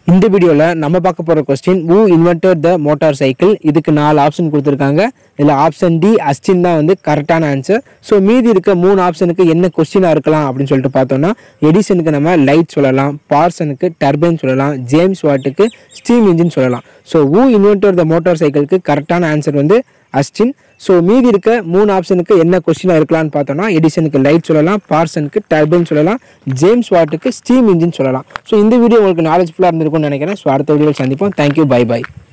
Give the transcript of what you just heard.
இந்த வீடியோவில் நம்ம பார்க்க போகிற question who invented the motorcycle இதுக்கு நாலு ஆப்ஷன் கொடுத்துருக்காங்க இதில் ஆப்ஷன் டி அஸ்டின் தான் வந்து கரெக்டான ஆன்சர் ஸோ மீதி இருக்க மூணு ஆப்ஷனுக்கு என்ன கொஸ்டினாக இருக்கலாம் அப்படின்னு சொல்லிட்டு பார்த்தோம்னா எடிசனுக்கு நம்ம லைட் சொல்லலாம் பார்சனுக்கு டர்பைன் சொல்லலாம் ஜேம்ஸ் வாட்டுக்கு ஸ்டீம் இன்ஜின் சொல்லலாம் so who invented the motor சைக்கிளுக்கு கரெக்டான ஆன்சர் வந்து அஸ்டின் ஸோ மீதி இருக்க மூணு ஆப்ஷனுக்கு என்ன கொஸ்டினாக இருக்கலாம்னு பார்த்தோம்னா எடிசனுக்கு லைட் சொல்லலாம் பார்சனுக்கு டர்பைன் சொல்லலாம் ஜேம்ஸ் வாட்டுக்கு ஸ்டீம் இன்ஜின் சொல்லலாம் ஸோ இந்த வீடியோ உங்களுக்கு நாலேஜ் ஃபுல்லாக இருந்திருக்கும்னு நினைக்கிறேன் ஸோ அடுத்த வீடியோவில் சந்திப்போம் தேங்க்யூ பை பை